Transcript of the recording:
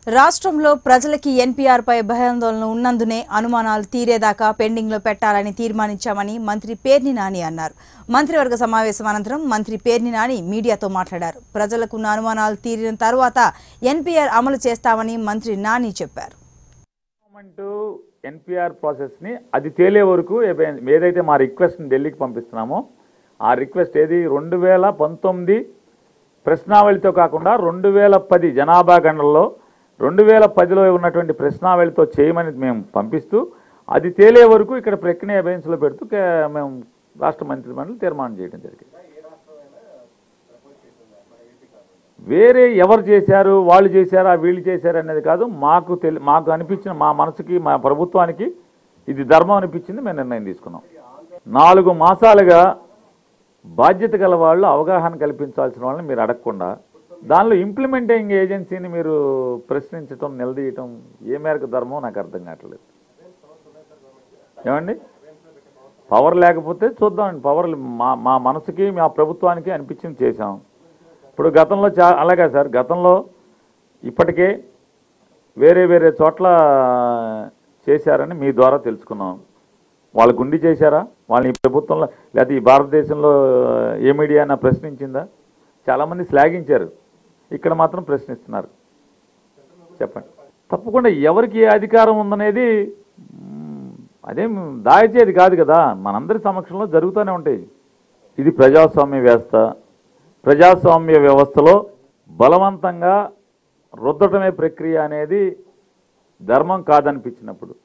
రాష్ట్రంలో ప్రజలకి ఎన్పీఆర్ పై భయాందోళన ఉన్నందునే అనుమానాలు తీరేదాకా పెండింగ్ లో పెట్టాలని తీర్మానించామని మంత్రి పేర్ని నాని అన్నారు మంత్రివర్గ సమావేశం అనంతరం మంత్రి పేర్ని నాని మీడియాతో మాట్లాడారు ప్రజలకున్న అనుమానాలు తీరిన తర్వాత ఎన్పీఆర్ అమలు చేస్తామని మంత్రి నాని చెప్పారు గవర్నమెంట్ ఎన్పిఆర్ ప్రాసెస్ని అది తేలే వరకు ఏ- ఏదైతే మా రిక్వెస్ట్ని ఢిల్లీకి పంపిస్తున్నామో ఆ రిక్వెస్ట్ ఏది రెండు వేల పంతొమ్మిది ప్రశ్నావళితో కాకుండా రెండు వేల పది జనాభా గణనలో రెండు వేల పదిలో ఉన్నటువంటి ప్రశ్నావళితో చేయమని మేము పంపిస్తూ అది తేలే వరకు ఇక్కడ ప్రక్రియ అభయన్స్లో పెడుతూ కే- మేము రాష్ట్ర మంత్రి మండలి తీర్మానం చేయడం జరిగింది వేరే ఎవరు చేశారు వాళ్ళు చేశారా వీళ్ళు చేశారు అనేది కాదు మాకు తెలి మాకు అనిపించిన మా మనసుకి మా ప్రభుత్వానికి ఇది ధర్మం అనిపించింది మేము నిర్ణయం తీసుకున్నాం నాలుగు మాసాలుగా బాధ్యత గల వాళ్ళు అవగాహన కల్పించాల్సిన వాళ్ళని మీరు అడగకుండా దానిలో ఇంప్లిమెంటింగ్ ఏజెన్సీని మీరు ప్రశ్నించటం నిలదీయటం ఏ మేరకు ధర్మం నాకు అర్థం కావట్లేదు ఏమండి పవర్ లేకపోతే చూద్దామండి పవర్ మా మా మనసుకి మా ప్రభుత్వానికి అనిపించింది చేశాం ఇప్పుడు గతంలో చా అలాగే సార్ గతంలో ఇప్పటికే వేరే వేరే చోట్ల చేశారని మీ ద్వారా తెలుసుకున్నాం వాళ్ళ గుండి చేశారా వాళ్ళని ఈ ప్రభుత్వంలో లేకపోతే ఈ భారతదేశంలో ఏ మీడియా అయినా ప్రశ్నించిందా చాలామంది శ్లాఘించారు ఇక్కడ మాత్రం ప్రశ్నిస్తున్నారు చెప్పండి తప్పకుండా ఎవరికి ఏ అధికారం ఉందనేది మ్, అదేం దాచేది కాదు కదా మనందరి సమక్షంలో జరుగుతూనే ఉంటాయి ఇది ప్రజాస్వామ్య వ్యవస్థ ప్రజాస్వామ్య వ్యవస్థలో బలవంతంగా రుద్దటమే ప్రక్రియ అనేది ధర్మం కాదనిపించినప్పుడు